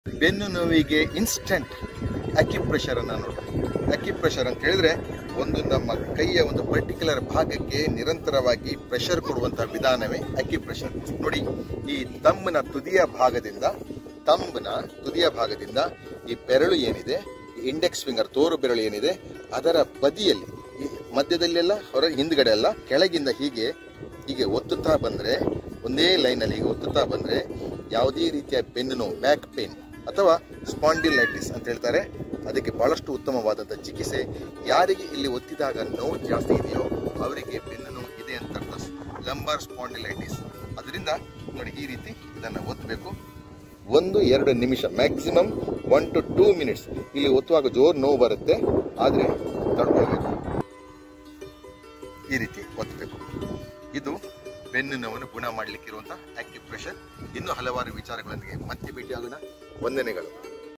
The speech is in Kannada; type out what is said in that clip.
ಬೆನ್ನು ನೋವಿಗೆ ಇನ್ಸ್ಟಂಟ್ ಅಕ್ಯುಪ್ರೆಷರ್ ಅನ್ನ ನೋಡಿ ಅಕ್ಯುಪ್ರೆಷರ್ ಅಂತ ಹೇಳಿದ್ರೆ ಒಂದು ನಮ್ಮ ಕೈಯ ಒಂದು ಪರ್ಟಿಕ್ಯುಲರ್ ಭಾಗಕ್ಕೆ ನಿರಂತರವಾಗಿ ಪ್ರೆಷರ್ ಕೊಡುವಂತಹ ವಿಧಾನವೇ ಅಕ್ಯುಪ್ರೆಷರ್ ನೋಡಿ ಈ ತಮ್ಮನ ತುದಿಯ ಭಾಗದಿಂದ ತಂಬನ ತುದಿಯ ಭಾಗದಿಂದ ಈ ಬೆರಳು ಏನಿದೆ ಈ ಇಂಡೆಕ್ಸ್ ಫಿಂಗರ್ ತೋರು ಬೆರಳು ಏನಿದೆ ಅದರ ಬದಿಯಲ್ಲಿ ಈ ಮಧ್ಯದಲ್ಲೆಲ್ಲ ಹೊರ ಹಿಂದ್ಗಡೆ ಎಲ್ಲ ಕೆಳಗಿಂದ ಹೀಗೆ ಹೀಗೆ ಒತ್ತುತ್ತಾ ಬಂದ್ರೆ ಒಂದೇ ಲೈನಲ್ಲಿ ಹೀಗೆ ಒತ್ತುತ್ತಾ ಬಂದ್ರೆ ಯಾವುದೇ ರೀತಿಯ ಬೆನ್ನು ನೋವು ಬ್ಯಾಕ್ ಪೇನ್ ಅಥವಾ ಸ್ಪಾಂಡಿಲೈಟಿಸ್ ಅಂತ ಹೇಳ್ತಾರೆ ಅದಕ್ಕೆ ಬಹಳಷ್ಟು ಉತ್ತಮವಾದಂಥ ಚಿಕಿತ್ಸೆ ಯಾರಿಗೆ ಇಲ್ಲಿ ಒತ್ತಿದಾಗ ನೋವು ಜಾಸ್ತಿ ಇದೆಯೋ ಅವರಿಗೆ ಬೆನ್ನು ನೋವು ಇದೆ ಅಂತ ಅರ್ಥ ಲಂಬಾರ್ ಸ್ಪಾಂಡಿಲೈಟಿಸ್ ಅದರಿಂದ ನೋಡಿ ಈ ರೀತಿ ಇದನ್ನು ಒತ್ತಬೇಕು ಒಂದು ಎರಡು ನಿಮಿಷ maximum one to two minutes ಇಲ್ಲಿ ಒತ್ತುವಾಗ ಜೋರು ನೋವು ಬರುತ್ತೆ ಆದರೆ ತಡ್ಕೊಳ್ಬೇಕು ಈ ರೀತಿ ಒತ್ತಬೇಕು ಇದು ಬೆನ್ನು ನೋವನ್ನು ಗುಣ ಮಾಡಲಿಕ್ಕಿರುವಂತಹ ಆಕ್ಯುಪ್ರೆಷರ್ ಇನ್ನೂ ಹಲವಾರು ವಿಚಾರಗಳೊಂದಿಗೆ ಮತ್ತೆ ಭೇಟಿಯಾಗೋಣ ವಂದನೆಗಳು